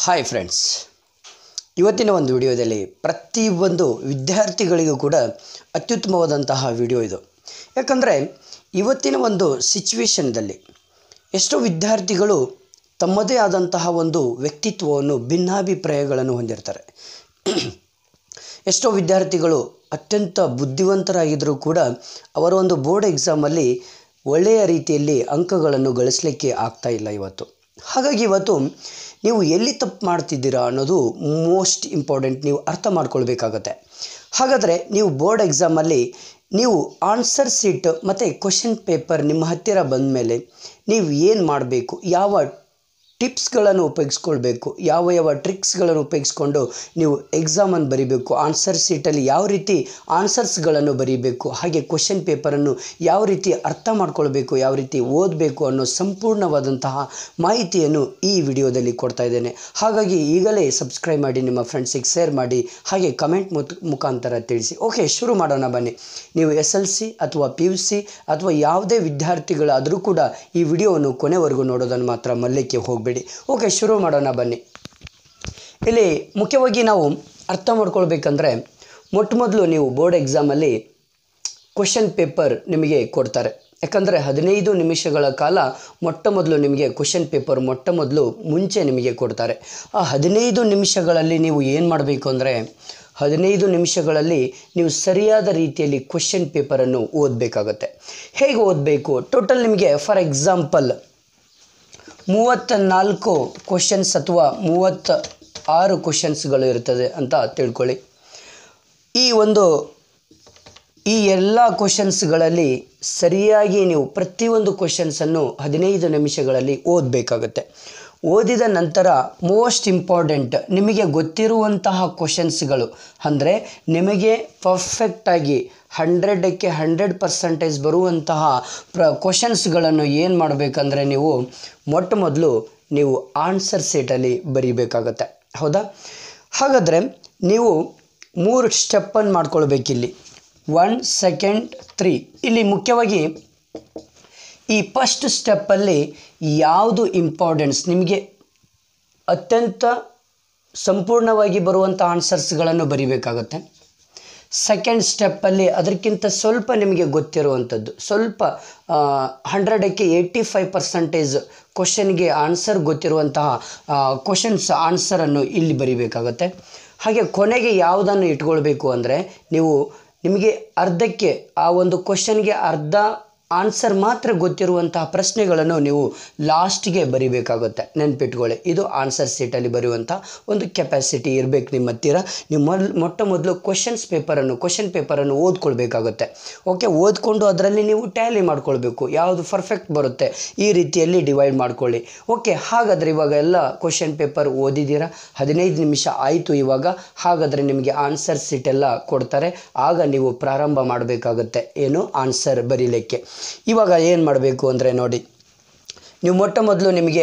hi friends ಇವತ್ತಿನ ಒಂದು ವಿಡಿಯೋದಲ್ಲಿ ಪ್ರತಿಯೊಂದು ವಿದ್ಯಾರ್ಥಿಗಳಿಗೂ ಕೂಡ ಅತ್ಯುತ್ತಮವಾದಂತಹ ವಿಡಿಯೋ ಇದು ಯಾಕಂದರೆ ಇವತ್ತಿನ ಒಂದು ಸಿಚುವೇಶನ್ದಲ್ಲಿ ಎಷ್ಟೋ ವಿದ್ಯಾರ್ಥಿಗಳು ತಮ್ಮದೇ ಆದಂತಹ ಒಂದು ವ್ಯಕ್ತಿತ್ವವನ್ನು ಭಿನ್ನಾಭಿಪ್ರಾಯಗಳನ್ನು ಹೊಂದಿರ್ತಾರೆ ಎಷ್ಟೋ ವಿದ್ಯಾರ್ಥಿಗಳು ಅತ್ಯಂತ ಬುದ್ಧಿವಂತರಾಗಿದ್ದರೂ ಕೂಡ ಅವರ ಒಂದು ಬೋರ್ಡ್ ಎಕ್ಸಾಮಲ್ಲಿ ಒಳ್ಳೆಯ ರೀತಿಯಲ್ಲಿ ಅಂಕಗಳನ್ನು ಗಳಿಸಲಿಕ್ಕೆ ಆಗ್ತಾ ಇಲ್ಲ ಇವತ್ತು ಹಾಗಾಗಿ ಇವತ್ತು ನೀವು ಎಲ್ಲಿ ತಪ್ಪು ಮಾಡ್ತಿದ್ದೀರಾ ಅನ್ನೋದು ಮೋಸ್ಟ್ ಇಂಪಾರ್ಟೆಂಟ್ ನೀವು ಅರ್ಥ ಮಾಡ್ಕೊಳ್ಬೇಕಾಗತ್ತೆ ಹಾಗಾದರೆ ನೀವು ಬೋರ್ಡ್ ಎಕ್ಸಾಮಲ್ಲಿ ನೀವು ಆನ್ಸರ್ ಸೀಟ್ ಮತ್ತು ಕ್ವಶನ್ ಪೇಪರ್ ನಿಮ್ಮ ಹತ್ತಿರ ಬಂದ ಮೇಲೆ ನೀವು ಏನು ಮಾಡಬೇಕು ಯಾವ ಟಿಪ್ಸ್ಗಳನ್ನು ಉಪಯೋಗಿಸ್ಕೊಳ್ಬೇಕು ಯಾವ ಯಾವ ಟ್ರಿಕ್ಸ್ಗಳನ್ನು ಉಪಯೋಗಿಸ್ಕೊಂಡು ನೀವು ಎಕ್ಸಾಮನ್ನು ಬರೀಬೇಕು ಆನ್ಸರ್ ಸೀಟಲ್ಲಿ ಯಾವ ರೀತಿ ಆನ್ಸರ್ಸ್ಗಳನ್ನು ಬರೀಬೇಕು ಹಾಗೆ ಕ್ವಶನ್ ಪೇಪರನ್ನು ಯಾವ ರೀತಿ ಅರ್ಥ ಮಾಡ್ಕೊಳ್ಬೇಕು ಯಾವ ರೀತಿ ಓದಬೇಕು ಅನ್ನೋ ಸಂಪೂರ್ಣವಾದಂತಹ ಮಾಹಿತಿಯನ್ನು ಈ ವಿಡಿಯೋದಲ್ಲಿ ಕೊಡ್ತಾ ಇದ್ದೇನೆ ಹಾಗಾಗಿ ಈಗಲೇ ಸಬ್ಸ್ಕ್ರೈಬ್ ಮಾಡಿ ನಿಮ್ಮ ಫ್ರೆಂಡ್ಸಿಗೆ ಶೇರ್ ಮಾಡಿ ಹಾಗೆ ಕಮೆಂಟ್ ಮುತ್ ಮುಖಾಂತರ ತಿಳಿಸಿ ಓಕೆ ಶುರು ಮಾಡೋಣ ಬನ್ನಿ ನೀವು ಎಸ್ ಎಲ್ ಸಿ ಅಥವಾ ಪಿ ಯು ಸಿ ಅಥವಾ ಯಾವುದೇ ವಿದ್ಯಾರ್ಥಿಗಳಾದರೂ ಕೂಡ ಈ ವಿಡಿಯೋವನ್ನು ಕೊನೆವರೆಗೂ ನೋಡೋದನ್ನು ಮಾತ್ರ ಮಲ್ಲಕ್ಕೆ ಹೋಗಬೇಡಿ ಓಕೆ ಶುರು ಮಾಡೋಣ ಬನ್ನಿ ಇಲ್ಲಿ ಮುಖ್ಯವಾಗಿ ನಾವು ಅರ್ಥ ಮಾಡ್ಕೊಳ್ಬೇಕಂದ್ರೆ ಮೊಟ್ಟ ಮೊದಲು ನೀವು ಬೋರ್ಡ್ ಎಕ್ಸಾಮಲ್ಲಿ ಕ್ವಶನ್ ಪೇಪರ್ ನಿಮಗೆ ಕೊಡ್ತಾರೆ ಯಾಕಂದರೆ ಹದಿನೈದು ನಿಮಿಷಗಳ ಕಾಲ ಮೊಟ್ಟ ಮೊದಲು ನಿಮಗೆ ಕ್ವಶನ್ ಪೇಪರ್ ಮೊಟ್ಟ ಮೊದಲು ಮುಂಚೆ ನಿಮಗೆ ಕೊಡ್ತಾರೆ ಆ ಹದಿನೈದು ನಿಮಿಷಗಳಲ್ಲಿ ನೀವು ಏನು ಮಾಡಬೇಕು ಅಂದರೆ ಹದಿನೈದು ನಿಮಿಷಗಳಲ್ಲಿ ನೀವು ಸರಿಯಾದ ರೀತಿಯಲ್ಲಿ ಕ್ವಶನ್ ಪೇಪರನ್ನು ಓದಬೇಕಾಗತ್ತೆ ಹೇಗೆ ಓದಬೇಕು ಟೋಟಲ್ ನಿಮಗೆ ಫಾರ್ ಎಕ್ಸಾಂಪಲ್ ಮೂವತ್ತ ನಾಲ್ಕು ಕ್ವಶನ್ಸ್ ಅಥವಾ ಮೂವತ್ತ ಆರು ಕ್ವಶನ್ಸ್ಗಳು ಇರ್ತದೆ ಅಂತ ತಿಳ್ಕೊಳ್ಳಿ ಈ ಒಂದು ಈ ಎಲ್ಲ ಕ್ವಶನ್ಸ್ಗಳಲ್ಲಿ ಸರಿಯಾಗಿ ನೀವು ಪ್ರತಿಯೊಂದು ಕ್ವಶನ್ಸನ್ನು ಹದಿನೈದು ನಿಮಿಷಗಳಲ್ಲಿ ಓದಬೇಕಾಗತ್ತೆ ಓದಿದ ನಂತರ ಮೋಸ್ಟ್ ಇಂಪಾರ್ಟೆಂಟ್ ನಿಮಗೆ ಗೊತ್ತಿರುವಂತಹ ಕ್ವಶನ್ಸ್ಗಳು ಅಂದರೆ ನಿಮಗೆ ಪರ್ಫೆಕ್ಟಾಗಿ ಹಂಡ್ರೆಡಕ್ಕೆ ಹಂಡ್ರೆಡ್ ಪರ್ಸೆಂಟೇಜ್ ಬರುವಂತಹ ಪ್ರ ಕ್ವಶನ್ಸ್ಗಳನ್ನು ಏನು ಮಾಡಬೇಕಂದ್ರೆ ನೀವು ಮೊಟ್ಟ ಮೊದಲು ನೀವು ಆನ್ಸರ್ ಸೀಟಲ್ಲಿ ಬರೀಬೇಕಾಗತ್ತೆ ಹೌದಾ ಹಾಗಾದರೆ ನೀವು ಮೂರು ಸ್ಟೆಪ್ಪನ್ನು ಮಾಡ್ಕೊಳ್ಬೇಕಿಲ್ಲಿ ಒನ್ ಸೆಕೆಂಡ್ ತ್ರೀ ಇಲ್ಲಿ ಮುಖ್ಯವಾಗಿ ಈ ಫಸ್ಟ್ ಸ್ಟೆಪ್ಪಲ್ಲಿ ಯಾವುದು ಇಂಪಾರ್ಟೆನ್ಸ್ ನಿಮಗೆ ಅತ್ಯಂತ ಸಂಪೂರ್ಣವಾಗಿ ಬರುವಂಥ ಆನ್ಸರ್ಸ್ಗಳನ್ನು ಬರಿಬೇಕಾಗತ್ತೆ ಸೆಕೆಂಡ್ ಸ್ಟೆಪ್ಪಲ್ಲಿ ಅದಕ್ಕಿಂತ ಸ್ವಲ್ಪ ನಿಮಗೆ ಗೊತ್ತಿರುವಂಥದ್ದು ಸ್ವಲ್ಪ ಹಂಡ್ರೆಡಕ್ಕೆ ಏಯ್ಟಿ ಫೈವ್ ಪರ್ಸೆಂಟೇಜ್ ಕ್ವಶನ್ಗೆ ಆನ್ಸರ್ ಗೊತ್ತಿರುವಂತಹ ಕ್ವಶನ್ಸ್ ಆನ್ಸರನ್ನು ಇಲ್ಲಿ ಬರಿಬೇಕಾಗತ್ತೆ ಹಾಗೆ ಕೊನೆಗೆ ಯಾವುದನ್ನು ಇಟ್ಕೊಳ್ಬೇಕು ಅಂದರೆ ನೀವು ನಿಮಗೆ ಅರ್ಧಕ್ಕೆ ಆ ಒಂದು ಕ್ವಶನ್ಗೆ ಅರ್ಧ ಆನ್ಸರ್ ಮಾತ್ರ ಗೊತ್ತಿರುವಂತಹ ಪ್ರಶ್ನೆಗಳನ್ನು ನೀವು ಲಾಸ್ಟ್ಗೆ ಬರಿಬೇಕಾಗುತ್ತೆ ನೆನ್ಪಿಟ್ಕೊಳ್ಳಿ ಇದು ಆನ್ಸರ್ ಸೀಟಲ್ಲಿ ಬರೆಯುವಂಥ ಒಂದು ಕೆಪಾಸಿಟಿ ಇರಬೇಕು ನಿಮ್ಮ ಹತ್ತಿರ ನೀವು ಮೊಲ್ ಮೊಟ್ಟ ಮೊದಲು ಕ್ವಶನ್ಸ್ ಪೇಪರನ್ನು ಕ್ವಶನ್ ಪೇಪರನ್ನು ಓದ್ಕೊಳ್ಬೇಕಾಗುತ್ತೆ ಓಕೆ ಓದ್ಕೊಂಡು ಅದರಲ್ಲಿ ನೀವು ಟ್ಯಾಲಿ ಮಾಡ್ಕೊಳ್ಬೇಕು ಯಾವುದು ಪರ್ಫೆಕ್ಟ್ ಬರುತ್ತೆ ಈ ರೀತಿಯಲ್ಲಿ ಡಿವೈಡ್ ಮಾಡ್ಕೊಳ್ಳಿ ಓಕೆ ಹಾಗಾದರೆ ಇವಾಗ ಎಲ್ಲ ಕ್ವಶನ್ ಪೇಪರ್ ಓದಿದ್ದೀರಾ ಹದಿನೈದು ನಿಮಿಷ ಆಯಿತು ಇವಾಗ ಹಾಗಾದರೆ ನಿಮಗೆ ಆನ್ಸರ್ ಸೀಟ್ ಎಲ್ಲ ಕೊಡ್ತಾರೆ ಆಗ ನೀವು ಪ್ರಾರಂಭ ಮಾಡಬೇಕಾಗುತ್ತೆ ಏನು ಆನ್ಸರ್ ಬರೀಲಿಕ್ಕೆ ಇವಾಗ ಏನು ಮಾಡಬೇಕು ಅಂದರೆ ನೋಡಿ ನೀವು ಮೊಟ್ಟ ಮೊದಲು ನಿಮಗೆ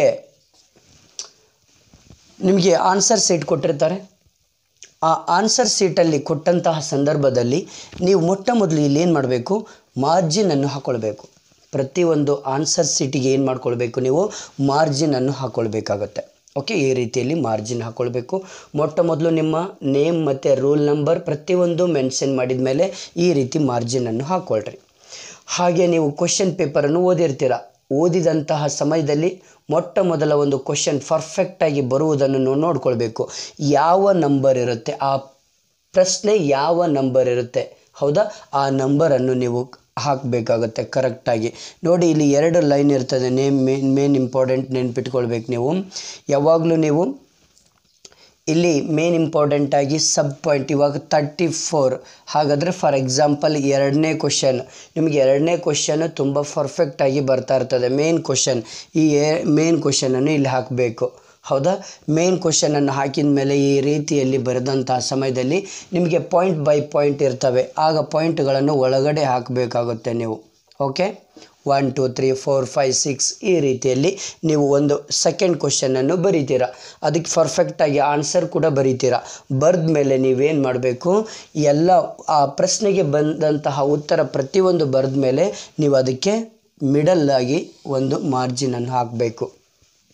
ನಿಮಗೆ ಆನ್ಸರ್ ಸೀಟ್ ಕೊಟ್ಟಿರ್ತಾರೆ ಆ ಆನ್ಸರ್ ಸೀಟಲ್ಲಿ ಕೊಟ್ಟಂತಹ ಸಂದರ್ಭದಲ್ಲಿ ನೀವು ಮೊಟ್ಟ ಮೊದಲು ಇಲ್ಲಿ ಏನು ಮಾಡಬೇಕು ಮಾರ್ಜಿನನ್ನು ಹಾಕ್ಕೊಳ್ಬೇಕು ಪ್ರತಿಯೊಂದು ಆನ್ಸರ್ ಸೀಟಿಗೆ ಏನು ಮಾಡ್ಕೊಳ್ಬೇಕು ನೀವು ಮಾರ್ಜಿನನ್ನು ಹಾಕ್ಕೊಳ್ಬೇಕಾಗತ್ತೆ ಓಕೆ ಈ ರೀತಿಯಲ್ಲಿ ಮಾರ್ಜಿನ್ ಹಾಕ್ಕೊಳ್ಬೇಕು ಮೊಟ್ಟ ಮೊದಲು ನಿಮ್ಮ ನೇಮ್ ಮತ್ತು ರೂಲ್ ನಂಬರ್ ಪ್ರತಿಯೊಂದು ಮೆನ್ಷನ್ ಮಾಡಿದ ಮೇಲೆ ಈ ರೀತಿ ಮಾರ್ಜಿನನ್ನು ಹಾಕ್ಕೊಳ್ರಿ ಹಾಗೆ ನೀವು ಕ್ವಶನ್ ಪೇಪರನ್ನು ಓದಿರ್ತೀರ ಓದಿದಂತಹ ಸಮಯದಲ್ಲಿ ಮೊಟ್ಟ ಮೊದಲ ಒಂದು ಕ್ವಶನ್ ಪರ್ಫೆಕ್ಟಾಗಿ ಬರುವುದನ್ನು ನೀವು ನೋಡ್ಕೊಳ್ಬೇಕು ಯಾವ ನಂಬರ್ ಇರುತ್ತೆ ಆ ಪ್ರಶ್ನೆ ಯಾವ ನಂಬರ್ ಇರುತ್ತೆ ಹೌದಾ ಆ ನಂಬರನ್ನು ನೀವು ಹಾಕಬೇಕಾಗುತ್ತೆ ಕರೆಕ್ಟಾಗಿ ನೋಡಿ ಇಲ್ಲಿ ಎರಡು ಲೈನ್ ಇರ್ತದೆ ನೇಮ್ ಮೇನ್ ಮೇನ್ ಇಂಪಾರ್ಟೆಂಟ್ ನೆನ್ಪಿಟ್ಕೊಳ್ಬೇಕು ನೀವು ಯಾವಾಗಲೂ ನೀವು ಇಲ್ಲಿ ಮೇನ್ ಇಂಪಾರ್ಟೆಂಟಾಗಿ ಸಬ್ ಪಾಯಿಂಟ್ ಇವಾಗ ತರ್ಟಿ ಫೋರ್ ಹಾಗಾದರೆ ಫಾರ್ ಎಕ್ಸಾಂಪಲ್ ಎರಡನೇ ಕ್ವಶನ್ ನಿಮಗೆ ಎರಡನೇ ಕ್ವಶನ್ ತುಂಬ ಪರ್ಫೆಕ್ಟಾಗಿ ಬರ್ತಾ ಇರ್ತದೆ ಮೇನ್ ಕ್ವಶನ್ ಈ ಮೇನ್ ಕ್ವಶನನ್ನು ಇಲ್ಲಿ ಹಾಕಬೇಕು ಹೌದಾ ಮೇನ್ ಕ್ವಶನನ್ನು ಹಾಕಿದ ಮೇಲೆ ಈ ರೀತಿಯಲ್ಲಿ ಬರೆದಂತಹ ಸಮಯದಲ್ಲಿ ನಿಮಗೆ ಪಾಯಿಂಟ್ ಬೈ ಪಾಯಿಂಟ್ ಇರ್ತವೆ ಆಗ ಪಾಯಿಂಟ್ಗಳನ್ನು ಒಳಗಡೆ ಹಾಕಬೇಕಾಗುತ್ತೆ ನೀವು okay one two three four five six ಈ ರೀತಿಯಲ್ಲಿ ನೀವು ಒಂದು ಸೆಕೆಂಡ್ ಕ್ವಶನನ್ನು ಬರೀತೀರಾ ಅದಕ್ಕೆ ಪರ್ಫೆಕ್ಟಾಗಿ ಆನ್ಸರ್ ಕೂಡ ಬರೀತೀರಾ ಬರೆದ ಮೇಲೆ ನೀವೇನು ಮಾಡಬೇಕು ಎಲ್ಲ ಆ ಪ್ರಶ್ನೆಗೆ ಬಂದಂತಹ ಉತ್ತರ ಪ್ರತಿಯೊಂದು ಬರೆದ ಮೇಲೆ ನೀವು ಅದಕ್ಕೆ ಮಿಡಲ್ಲಾಗಿ ಒಂದು ಮಾರ್ಜಿನನ್ನು ಹಾಕಬೇಕು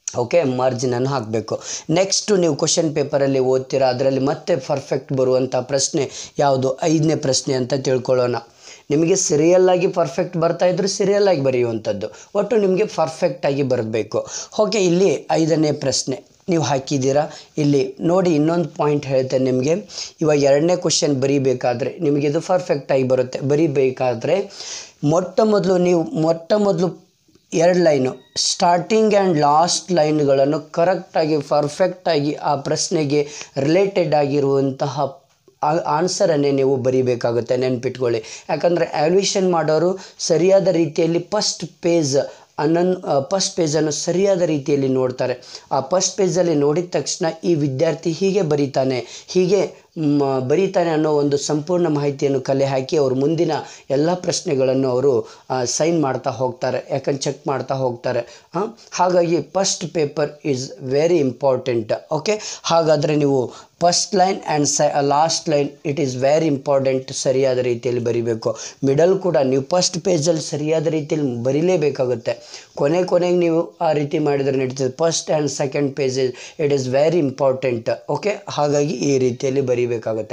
ಓಕೆ ಮಾರ್ಜಿನನ್ನು ಹಾಕಬೇಕು ನೆಕ್ಸ್ಟು ನೀವು ಕ್ವಶನ್ ಪೇಪರಲ್ಲಿ ಓದ್ತೀರಾ ಅದರಲ್ಲಿ ಮತ್ತೆ ಪರ್ಫೆಕ್ಟ್ ಬರುವಂಥ ಪ್ರಶ್ನೆ ಯಾವುದು ಐದನೇ ಪ್ರಶ್ನೆ ಅಂತ ತಿಳ್ಕೊಳ್ಳೋಣ ನಿಮಗೆ ಸೀರಿಯಲ್ಲಾಗಿ ಪರ್ಫೆಕ್ಟ್ ಬರ್ತಾ ಇದ್ರು ಸೀರಿಯಲ್ಲಾಗಿ ಬರೆಯುವಂಥದ್ದು ಒಟ್ಟು ನಿಮಗೆ ಪರ್ಫೆಕ್ಟಾಗಿ ಬರಬೇಕು ಓಕೆ ಇಲ್ಲಿ ಐದನೇ ಪ್ರಶ್ನೆ ನೀವು ಹಾಕಿದ್ದೀರಾ ಇಲ್ಲಿ ನೋಡಿ ಇನ್ನೊಂದು ಪಾಯಿಂಟ್ ಹೇಳ್ತೇನೆ ನಿಮಗೆ ಇವಾಗ ಎರಡನೇ ಕ್ವಶನ್ ಬರೀಬೇಕಾದ್ರೆ ನಿಮಗೆ ಇದು ಪರ್ಫೆಕ್ಟಾಗಿ ಬರುತ್ತೆ ಬರೀಬೇಕಾದ್ರೆ ಮೊಟ್ಟ ಮೊದಲು ನೀವು ಮೊಟ್ಟ ಮೊದಲು ಎರಡು ಲೈನು ಸ್ಟಾರ್ಟಿಂಗ್ ಆ್ಯಂಡ್ ಲಾಸ್ಟ್ ಲೈನ್ಗಳನ್ನು ಕರೆಕ್ಟಾಗಿ ಪರ್ಫೆಕ್ಟಾಗಿ ಆ ಪ್ರಶ್ನೆಗೆ ರಿಲೇಟೆಡ್ ಆಗಿರುವಂತಹ ಆನ್ಸರನ್ನೇ ನೀವು ಬರೀಬೇಕಾಗುತ್ತೆ ನೆನ್ಪಿಟ್ಕೊಳ್ಳಿ ಯಾಕಂದರೆ ಆ್ಯಲ್ಯೂಷನ್ ಮಾಡೋರು ಸರಿಯಾದ ರೀತಿಯಲ್ಲಿ ಫಸ್ಟ್ ಪೇಜ್ ಅನ್ನನ್ ಫಸ್ಟ್ ಪೇಜನ್ನು ಸರಿಯಾದ ರೀತಿಯಲ್ಲಿ ನೋಡ್ತಾರೆ ಆ ಫಸ್ಟ್ ಪೇಜಲ್ಲಿ ನೋಡಿದ ತಕ್ಷಣ ಈ ವಿದ್ಯಾರ್ಥಿ ಹೀಗೆ ಬರೀತಾನೆ ಹೀಗೆ ಮ, ಬರೀತಾನೆ ಅನ್ನೋ ಒಂದು ಸಂಪೂರ್ಣ ಮಾಹಿತಿಯನ್ನು ಕಲೆ ಹಾಕಿ ಅವರು ಮುಂದಿನ ಎಲ್ಲ ಪ್ರಶ್ನೆಗಳನ್ನು ಅವರು ಸೈನ್ ಮಾಡ್ತಾ ಹೋಗ್ತಾರೆ ಯಾಕಂದ್ರೆ ಚೆಕ್ ಮಾಡ್ತಾ ಹೋಗ್ತಾರೆ ಆ, ಹಾಗಾಗಿ first paper is very important okay ಹಾಗಾದರೆ ನೀವು ಫಸ್ಟ್ ಲೈನ್ ಆ್ಯಂಡ್ ಸ last line it is very important ಸರಿಯಾದ ರೀತಿಯಲ್ಲಿ ಬರಿಬೇಕು ಮಿಡಲ್ ಕೂಡ ನೀವು ಫಸ್ಟ್ ಪೇಜಲ್ಲಿ ಸರಿಯಾದ ರೀತಿಯಲ್ಲಿ ಬರೀಲೇಬೇಕಾಗುತ್ತೆ ಕೊನೆ ಕೊನೆಗೆ ನೀವು ಆ ರೀತಿ ಮಾಡಿದರೆ ನಡೀತದೆ first and second page it is very important okay ಹಾಗಾಗಿ ಈ ರೀತಿಯಲ್ಲಿ ಬರೀಬೇಕಾಗುತ್ತೆ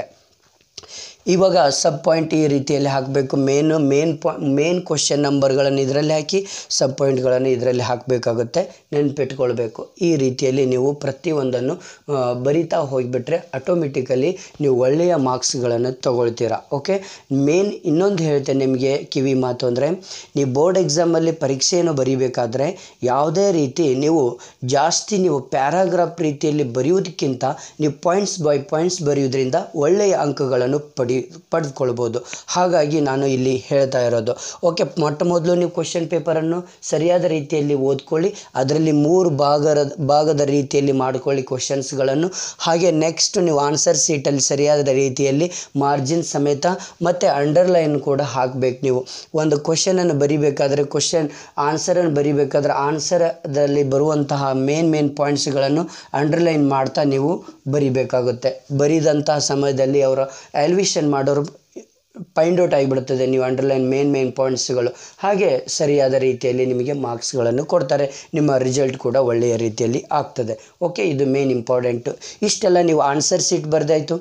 ಇವಾಗ ಸಬ್ ಪಾಯಿಂಟ್ ಈ ರೀತಿಯಲ್ಲಿ ಹಾಕಬೇಕು ಮೇನ್ ಮೇನ್ ಪಾ ಮೇನ್ ಕ್ವಶನ್ ನಂಬರ್ಗಳನ್ನು ಇದರಲ್ಲಿ ಹಾಕಿ ಸಬ್ ಪಾಯಿಂಟ್ಗಳನ್ನು ಇದರಲ್ಲಿ ಹಾಕಬೇಕಾಗುತ್ತೆ ನೆನ್ಪಿಟ್ಕೊಳ್ಬೇಕು ಈ ರೀತಿಯಲ್ಲಿ ನೀವು ಪ್ರತಿಯೊಂದನ್ನು ಆ, ಬರಿತಾ ಹೋಗಿಬಿಟ್ರೆ ಆಟೋಮೆಟಿಕಲಿ ನೀವು ಒಳ್ಳೆಯ ಮಾರ್ಕ್ಸ್ಗಳನ್ನು ತಗೊಳ್ತೀರಾ ಓಕೆ ಮೇನ್ ಇನ್ನೊಂದು ಹೇಳ್ತೇನೆ ನಿಮಗೆ ಕಿವಿ ಮಾತು ಅಂದರೆ ನೀವು ಬೋರ್ಡ್ ಎಕ್ಸಾಮಲ್ಲಿ ಪರೀಕ್ಷೆಯನ್ನು ಬರೀಬೇಕಾದ್ರೆ ಯಾವುದೇ ರೀತಿ ನೀವು ಜಾಸ್ತಿ ನೀವು ಪ್ಯಾರಾಗ್ರಾಫ್ ರೀತಿಯಲ್ಲಿ ಬರೆಯೋದಕ್ಕಿಂತ ನೀವು ಪಾಯಿಂಟ್ಸ್ ಬೈ ಪಾಯಿಂಟ್ಸ್ ಬರೆಯೋದ್ರಿಂದ ಒಳ್ಳೆಯ ಅಂಕಗಳನ್ನು ಪಡಿ ಪಡೆದುಕೊಳ್ಬೋದು ಹಾಗಾಗಿ ನಾನು ಇಲ್ಲಿ ಹೇಳ್ತಾ ಇರೋದು ಓಕೆ ಮೊಟ್ಟ ಮೊದಲು ನೀವು ಕ್ವಶನ್ ಪೇಪರನ್ನು ಸರಿಯಾದ ರೀತಿಯಲ್ಲಿ ಓದ್ಕೊಳ್ಳಿ ಅದರಲ್ಲಿ ಮೂರು ಭಾಗದ ಭಾಗದ ರೀತಿಯಲ್ಲಿ ಮಾಡಿಕೊಳ್ಳಿ ಕ್ವಶನ್ಸ್ಗಳನ್ನು ಹಾಗೆ ನೆಕ್ಸ್ಟ್ ನೀವು ಆನ್ಸರ್ ಸೀಟಲ್ಲಿ ಸರಿಯಾದ ರೀತಿಯಲ್ಲಿ ಮಾರ್ಜಿನ್ ಸಮೇತ ಮತ್ತು ಅಂಡರ್ಲೈನ್ ಕೂಡ ಹಾಕಬೇಕು ನೀವು ಒಂದು ಕ್ವಶನನ್ನು ಬರಿಬೇಕಾದ್ರೆ ಕ್ವಶನ್ ಆನ್ಸರನ್ನು ಬರಿಬೇಕಾದ್ರೆ ಆನ್ಸರಲ್ಲಿ ಬರುವಂತಹ ಮೇನ್ ಮೇನ್ ಪಾಯಿಂಟ್ಸ್ಗಳನ್ನು ಅಂಡರ್ಲೈನ್ ಮಾಡ್ತಾ ನೀವು ಬರಿಬೇಕಾಗುತ್ತೆ ಬರಿದಂತಹ ಸಮಯದಲ್ಲಿ ಅವರ ಆಲ್ವಿಷನ್ ಮಾಡೋರು ಫೈಂಡ್ ಔಟ್ ಆಗಿಬಿಡ್ತದೆ ನೀವು ಅಂಡರ್ಲೈನ್ ಮೇನ್ ಮೇನ್ ಪಾಯಿಂಟ್ಸ್ಗಳು ಹಾಗೆ ಸರಿಯಾದ ರೀತಿಯಲ್ಲಿ ನಿಮಗೆ ಮಾರ್ಕ್ಸ್ಗಳನ್ನು ಕೊಡ್ತಾರೆ ನಿಮ್ಮ ರಿಸಲ್ಟ್ ಕೂಡ ಒಳ್ಳೆಯ ರೀತಿಯಲ್ಲಿ ಆಗ್ತದೆ ಓಕೆ ಇದು ಮೇನ್ ಇಂಪಾರ್ಟೆಂಟು ಇಷ್ಟೆಲ್ಲ ನೀವು ಆನ್ಸರ್ ಸೀಟ್ ಬರೆದಾಯಿತು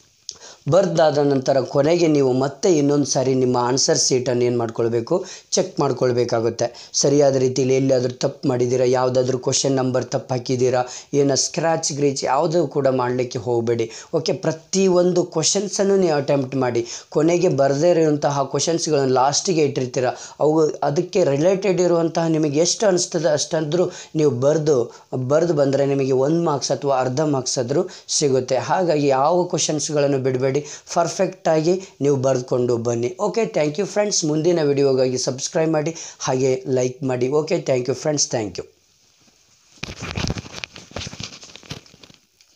ಬರ್ದಾದ ನಂತರ ಕೊನೆಗೆ ನೀವು ಮತ್ತೆ ಇನ್ನೊಂದು ಸಾರಿ ನಿಮ್ಮ ಆನ್ಸರ್ ಸೀಟನ್ನು ಏನು ಮಾಡ್ಕೊಳ್ಬೇಕು ಚೆಕ್ ಮಾಡ್ಕೊಳ್ಬೇಕಾಗುತ್ತೆ ಸರಿಯಾದ ರೀತಿಯಲ್ಲಿ ಎಲ್ಲಿಯಾದರೂ ತಪ್ಪು ಮಾಡಿದ್ದೀರಾ ಯಾವುದಾದ್ರೂ ಕ್ವಶನ್ ನಂಬರ್ ತಪ್ಪು ಹಾಕಿದ್ದೀರಾ ಏನೋ ಸ್ಕ್ರ್ಯಾಚ್ ಗ್ರೀಚ್ ಯಾವುದೂ ಕೂಡ ಮಾಡಲಿಕ್ಕೆ ಹೋಗಬೇಡಿ ಓಕೆ ಪ್ರತಿಯೊಂದು ಕ್ವಶನ್ಸನ್ನು ನೀವು ಅಟೆಂಪ್ಟ್ ಮಾಡಿ ಕೊನೆಗೆ ಬರದೇ ಇರುವಂತಹ ಕ್ವಶನ್ಸ್ಗಳನ್ನು ಲಾಸ್ಟಿಗೆ ಇಟ್ಟಿರ್ತೀರ ಅವು ಅದಕ್ಕೆ ರಿಲೇಟೆಡ್ ಇರುವಂತಹ ನಿಮಗೆ ಎಷ್ಟು ಅನಿಸ್ತದೆ ಅಷ್ಟಾದರೂ ನೀವು ಬರೆದು ಬರೆದು ಬಂದರೆ ನಿಮಗೆ ಒಂದು ಮಾರ್ಕ್ಸ್ ಅಥವಾ ಅರ್ಧ ಮಾರ್ಕ್ಸ್ ಆದರೂ ಸಿಗುತ್ತೆ ಹಾಗಾಗಿ ಯಾವ ಕ್ವಶನ್ಸ್ಗಳನ್ನು ಬಿಡಬೇಡಿ ಪರ್ಫೆಕ್ಟಾಗಿ ನೀವು ಬರೆದುಕೊಂಡು ಬನ್ನಿ ಓಕೆ ಥ್ಯಾಂಕ್ ಯು ಫ್ರೆಂಡ್ಸ್ ಮುಂದಿನ ವಿಡಿಯೋಗಾಗಿ ಸಬ್ಸ್ಕ್ರೈಬ್ ಮಾಡಿ ಹಾಗೆ ಲೈಕ್ ಮಾಡಿ okay thank you friends thank you